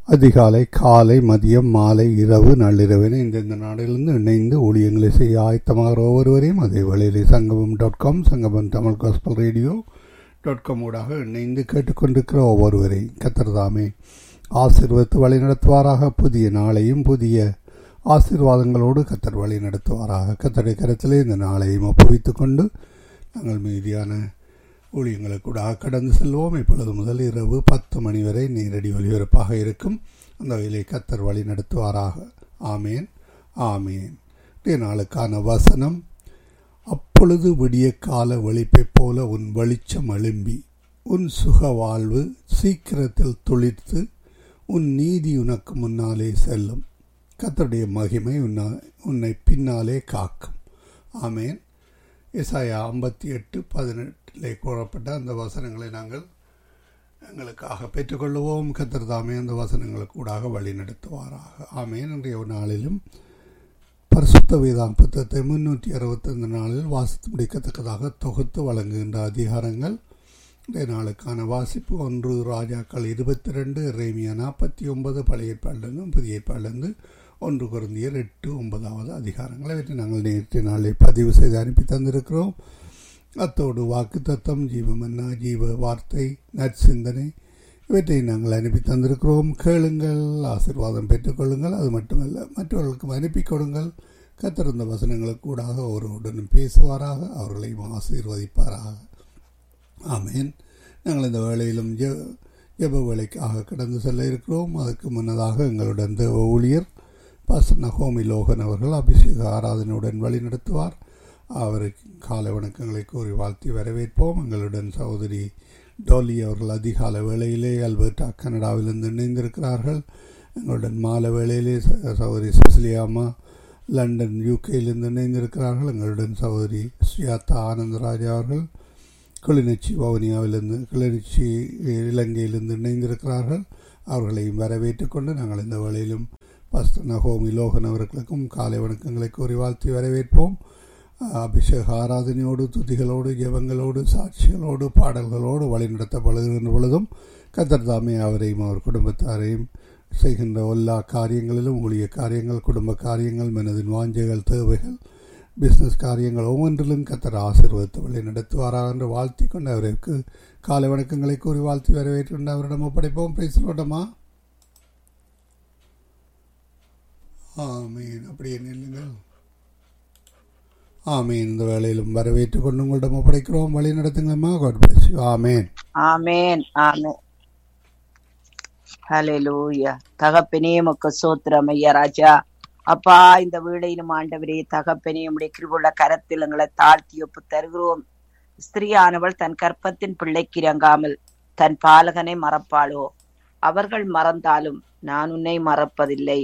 அதிகாலை காலை மதியம் மாலை இரவு நள்ளிரவென இந்தந்த நாடுகளிலிருந்து இணைந்து ஊழியங்களை செய்ய ஆயத்தமாகிற ஒவ்வொருவரையும் அதே வேளையிலே சங்கமம் dot com Sangamam Tamil gospel radio dot com ஊடாக இணைந்து கேட்டுக்கொண்டிருக்கிற ஒவ்வொருவரையும் கத்திரதாமே ஆசீர்வத்து வழி நடத்துவாராக புதிய நாளையும் புதிய ஆசீர்வாதங்களோடு கத்தர் வழி நடத்துவாராக கத்தரை கரத்திலே இந்த நாளையும் ஒப்புவித்துக் கொண்டு நாங்கள் மீதியான ஊழியங்களுக்கூடாக கடந்து செல்வோம் இப்பொழுது முதல் இரவு பத்து மணி வரை நேரடி ஒலிபரப்பாக இருக்கும் அந்த வகையிலே கத்தர் வழி நடத்துவாராக ஆமேன் ஆமேன் இன்றைய நாளுக்கான வசனம் அப்பொழுது விடிய கால வெளிப்பைப் போல உன் வெளிச்சம் எழும்பி உன் சுக வாழ்வு சீக்கிரத்தில் துளிர்த்து உன் நீதி உனக்கு முன்னாலே செல்லும் கத்தருடைய மகிமை உன்னை உன்னை பின்னாலே காக்கும் ஆமேன் இசாயா ஐம்பத்தி எட்டு பதினெட்டிலே கூறப்பட்ட அந்த வசனங்களை நாங்கள் எங்களுக்காக பெற்றுக்கொள்ளுவோம் கத்தர் தாமே அந்த வசனங்களுக்கு கூடாக வழி நடத்துவாராக ஆமேன் இன்றைய நாளிலும் பரிசுத்த வேதாம் புத்தகத்தை முன்னூற்றி அறுபத்தைந்து நாளில் வாசித்து முடிக்கத்தக்கதாக தொகுத்து வழங்குகின்ற அதிகாரங்கள் இன்றைய நாளுக்கான வாசிப்பு ஒன்று ராஜாக்கள் இருபத்தி ரெண்டு ரேமியா நாற்பத்தி ஒன்பது பழைய ஏற்பாடிலிருந்தும் புதிய ஏற்பாடிலிருந்து ஒன்று குருந்தியர் எட்டு ஒன்பதாவது அதிகாரங்களை இவற்றை நாங்கள் நேற்று நாளில் பதிவு செய்து அனுப்பி தந்திருக்கிறோம் அத்தோடு வாக்கு தத்தம் ஜீவமன்னா ஜீவ வார்த்தை நற்சிந்தனை இவற்றை நாங்கள் அனுப்பி தந்திருக்கிறோம் கேளுங்கள் ஆசிர்வாதம் பெற்றுக்கொள்ளுங்கள் அது மட்டுமல்ல மற்றவர்களுக்கும் அனுப்பி கொடுங்கள் கத்திருந்த வசனங்களுக்கு கூடாக ஒருவருடனும் பேசுவாராக அவர்களையும் ஆசீர்வதிப்பாராக ஆமேன் நாங்கள் இந்த வேளையிலும் ஜெ ஜெப வேலைக்காக கடந்து செல்ல இருக்கிறோம் அதுக்கு முன்னதாக எங்களுடன் தேவ ஊழியர் பாஸ்டர் நகோமி லோகன் அவர்கள் அபிஷேக ஆராதனையுடன் வழி நடத்துவார் அவருக்கு காலை வணக்கங்களை கூறி வாழ்த்தி வரவேற்போம் எங்களுடன் சகோதரி டோலி அவர்கள் அதிகால வேளையிலே அல்பர்டா கனடாவிலிருந்து இணைந்திருக்கிறார்கள் எங்களுடன் மாலை வேளையிலே சகோதரி சிசிலியாமா லண்டன் யூகேயிலிருந்து இணைந்திருக்கிறார்கள் எங்களுடன் சகோதரி சுயாத்தா ஆனந்தராஜா அவர்கள் கிளிநொச்சி வவுனியாவிலிருந்து கிளிநொச்சி இலங்கையிலிருந்து இணைந்திருக்கிறார்கள் அவர்களையும் வரவேற்றுக் கொண்டு நாங்கள் இந்த வேளையிலும் பஸ்தர் நகோமி லோகன் அவர்களுக்கும் காலை வணக்கங்களை கூறி வாழ்த்தி வரவேற்போம் அபிஷேக ஆராதனையோடு துதிகளோடு ஜெபங்களோடு சாட்சிகளோடு பாடல்களோடு வழிநடத்தப்படுகின்ற பொழுதும் கத்தர் தாமே அவரையும் அவர் குடும்பத்தாரையும் செய்கின்ற எல்லா காரியங்களிலும் ஊழிய காரியங்கள் குடும்ப காரியங்கள் மனதின் வாஞ்சைகள் தேவைகள் பிஸ்னஸ் காரியங்கள் ஒவ்வொன்றிலும் கத்தர் ஆசீர்வதித்து வழி நடத்துவாராக என்று வாழ்த்தி கொண்டு அவருக்கு காலை வணக்கங்களை கூறி வாழ்த்தி வரவேற்று அவரிடம் ஒப்படைப்போம் பேசலோட்டமா ஆமீன் அப்படியே நில்லுங்கள் ஆமீன் இந்த வேளையிலும் வரவேற்று கொண்டு உங்களிடம் ஒப்படைக்கிறோம் வழி நடத்துங்கம்மா God bless you amen amen amen hallelujah தகப்பனே உமக்கு சோத்திரம் ஐயா ராஜா அப்பா இந்த வீடையிலும் ஆண்டவரே தகப்பனே உம்முடைய கிருபுள்ள கரத்தில் எங்களை தாழ்த்தி ஒப்பு தருகிறோம் ஸ்திரீயானவள் தன் கற்பத்தின் பிள்ளைக்கு இறங்காமல் தன் பாலகனை மறப்பாளோ அவர்கள் மறந்தாலும் நான் உன்னை மறப்பதில்லை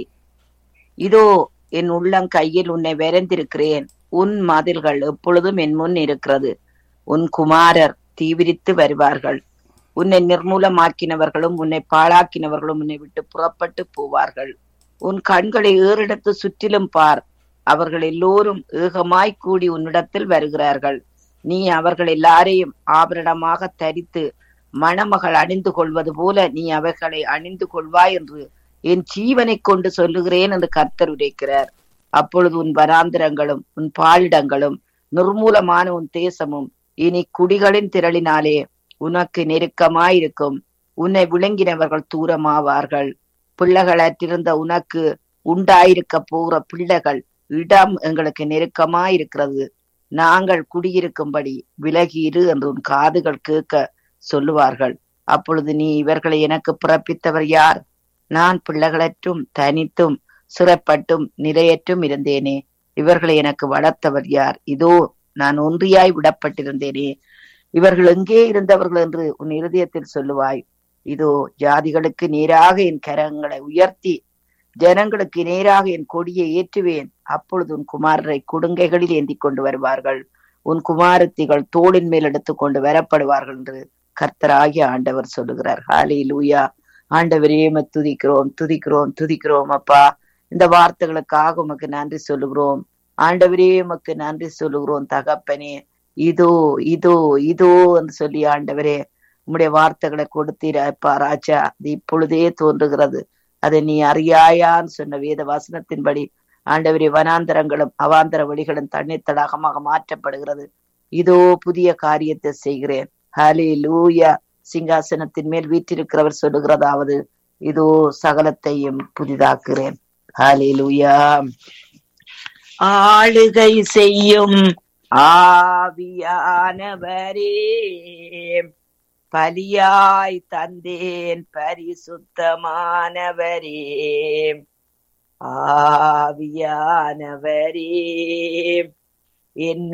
இதோ என் உள்ளங்கையில் உன்னை விரைந்திருக்கிறேன் உன் மதில்கள் எப்பொழுதும் என் முன் இருக்கிறது உன் குமாரர் தீவிரித்து வருவார்கள் உன்னை நிர்மூலமாக்கினவர்களும் உன்னை பாழாக்கினவர்களும் உன்னை விட்டு புறப்பட்டு போவார்கள் உன் கண்களை ஏறிடத்து சுற்றிலும் பார் அவர்கள் எல்லோரும் ஏகமாய் கூடி உன்னிடத்தில் வருகிறார்கள் நீ அவர்கள் எல்லாரையும் ஆபரணமாக தரித்து மணமகள் அணிந்து கொள்வது போல நீ அவர்களை அணிந்து கொள்வாய் என்று என் ஜீவனை கொண்டு சொல்லுகிறேன் என்று கர்த்தர் உரைக்கிறார் அப்பொழுது உன் வராந்திரங்களும் உன் பாலிடங்களும் நிர்மூலமான உன் தேசமும் இனி குடிகளின் திரளினாலே உனக்கு நெருக்கமாயிருக்கும் உன்னை விளங்கினவர்கள் தூரமாவார்கள் பிள்ளைகளற்றிருந்த உனக்கு உண்டாயிருக்க போகிற பிள்ளைகள் இடம் எங்களுக்கு நெருக்கமாயிருக்கிறது நாங்கள் குடியிருக்கும்படி விலகியிரு என்று உன் காதுகள் கேட்க சொல்லுவார்கள் அப்பொழுது நீ இவர்களை எனக்கு பிறப்பித்தவர் யார் நான் பிள்ளைகளற்றும் தனித்தும் சிறைப்பட்டும் நிலையற்றும் இருந்தேனே இவர்களை எனக்கு வளர்த்தவர் யார் இதோ நான் ஒன்றியாய் விடப்பட்டிருந்தேனே இவர்கள் எங்கே இருந்தவர்கள் என்று உன் இருதயத்தில் சொல்லுவாய் இதோ ஜாதிகளுக்கு நேராக என் கரங்களை உயர்த்தி ஜனங்களுக்கு நேராக என் கொடியை ஏற்றுவேன் அப்பொழுது உன் குமாரரை குடுங்கைகளில் ஏந்தி கொண்டு வருவார்கள் உன் குமாரத்திகள் தோளின் மேல் எடுத்துக் கொண்டு வரப்படுவார்கள் என்று கர்த்தராகிய ஆண்டவர் சொல்லுகிறார் ஹாலே லூயா ஆண்டவரே துதிக்கிறோம் துதிக்கிறோம் துதிக்கிறோம் அப்பா இந்த வார்த்தைகளுக்காக உமக்கு நன்றி சொல்லுகிறோம் ஆண்டவரே உமக்கு நன்றி சொல்லுகிறோம் தகப்பனே இதோ இதோ இதோ என்று சொல்லி ஆண்டவரே உம்முடைய வார்த்தைகளை கொடுத்தீரப்பா ராஜா அது இப்பொழுதே தோன்றுகிறது அதை நீ அறியாயான்னு சொன்ன வேத வசனத்தின்படி ஆண்டவரே வனாந்தரங்களும் அவாந்தர வழிகளும் தண்ணீர் தடாகமாக மாற்றப்படுகிறது இதோ புதிய காரியத்தை செய்கிறேன் ஹலே லூயா சிங்காசனத்தின் மேல் வீற்றிருக்கிறவர் சொல்லுகிறதாவது இதோ சகலத்தையும் புதிதாக்குறேன் ஹலே லூயா ஆளுகை செய்யும் ஆவியானவரே பலியாய் தந்தேன் பரிசுத்தமானவரே ஆவியானவரே என்ன